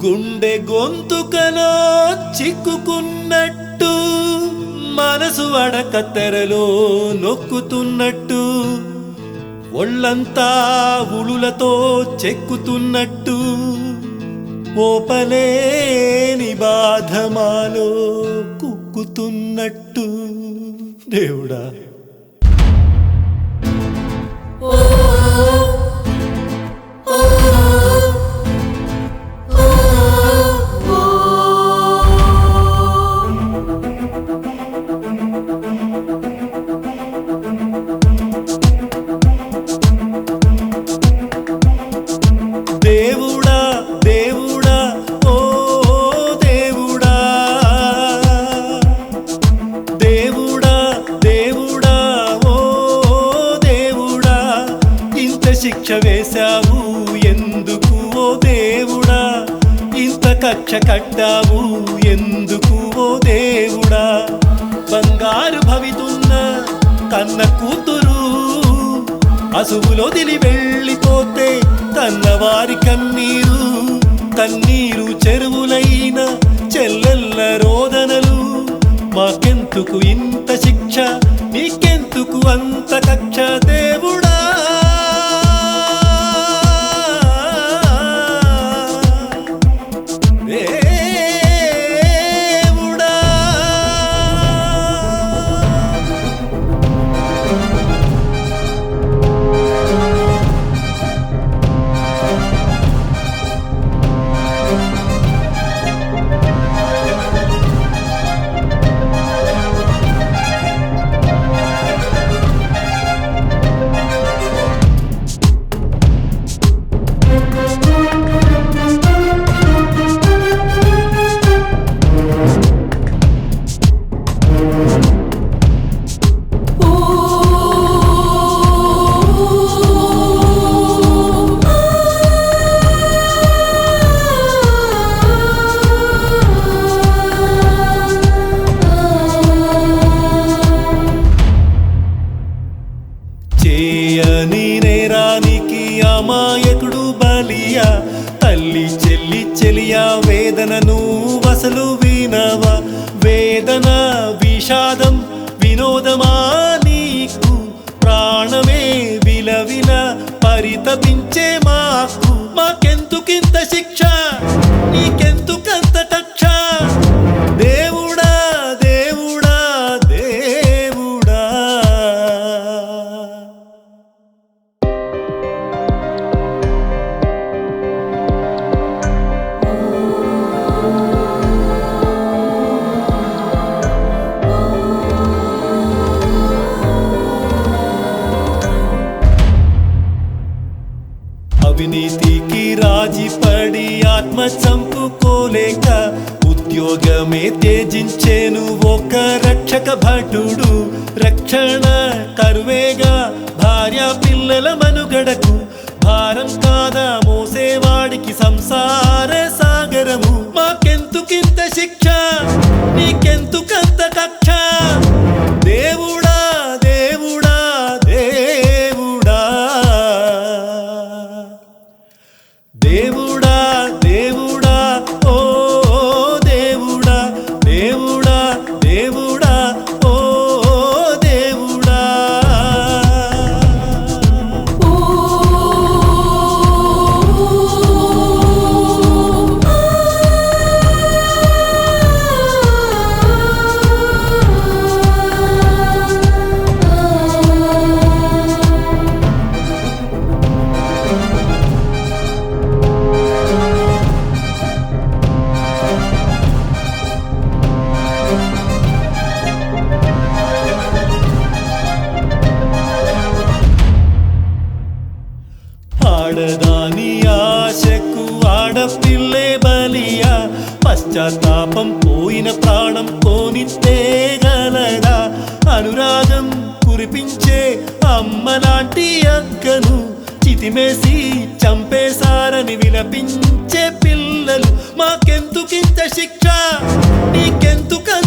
గుండె గొంతుకలో చిక్కుకున్నట్టు మనసు అడక తెరలో నొక్కుతున్నట్టు ఒళ్ళంతా ఉలులతో చెక్కుతున్నట్టు ఓపలేని బాధమాలో కుక్కుతున్నట్టు దేవుడా దేవుడా దేవుడా ఓ దేవుడా దేవుడా దేవుడా ఓ దేవుడా ఇంత శిక్ష వేశావు ఎందుకు ఓ దేవుడా ఇంత కక్ష కట్టావు ఎందుకు ఓ దేవుడా బంగారు భవితున్న కన్న కూతురు అసువులో దిలి వెళ్ళిపోతే కన్నవారి కన్నీరు కన్నీరు చెరువులైన చెల్లెల్ల రోదనలు మాకెందుకు ఇంత శిక్ష నీకెందుకు అంత కక్ష దేవుడా దేవుడా చేయని నేరానికి అమాయకుడు బలియా తల్లి చెల్లి చెలియా వేదనను వసలు వినవా వేదన విషాదం వినోదమా నీకు ప్రాణమే విలవిల పరితపించే మాకు మాకెందుకింత శిక్ష నీకెందుకంత కక్ష దేవుడా దేవుడా దేవుడా అవినీతికి రాజీ పడి ఆత్మ చంపుకోలేక ఉద్యోగమే త్యజించేను ఒక రక్షక భటుడు రక్షణ కరువేగా భార్య పిల్లల మనుగడకు భారం కాదా మోసేవాడికి సంసార సాగరము మాకెందుకింత శిక్ష నీకెందుకంత కక్ష దేవుడా దేవుడా దేవుడా దేవుడా దేవుడా ఓ దేవుడా దేవుడా దేవుడా ఓ దేవుడా ఆడదాని ఆశకు ఆడపిల్లే బలియా పశ్చాత్తాపం పోయిన ప్రాణం పోనిస్తే గలదా అనురాగం కురిపించే అమ్మలాంటి అక్కను చితిమేసి చంపేశారని విలపించే పిల్లలు మాకెందుకింత శిక్ష నీకెందుకంత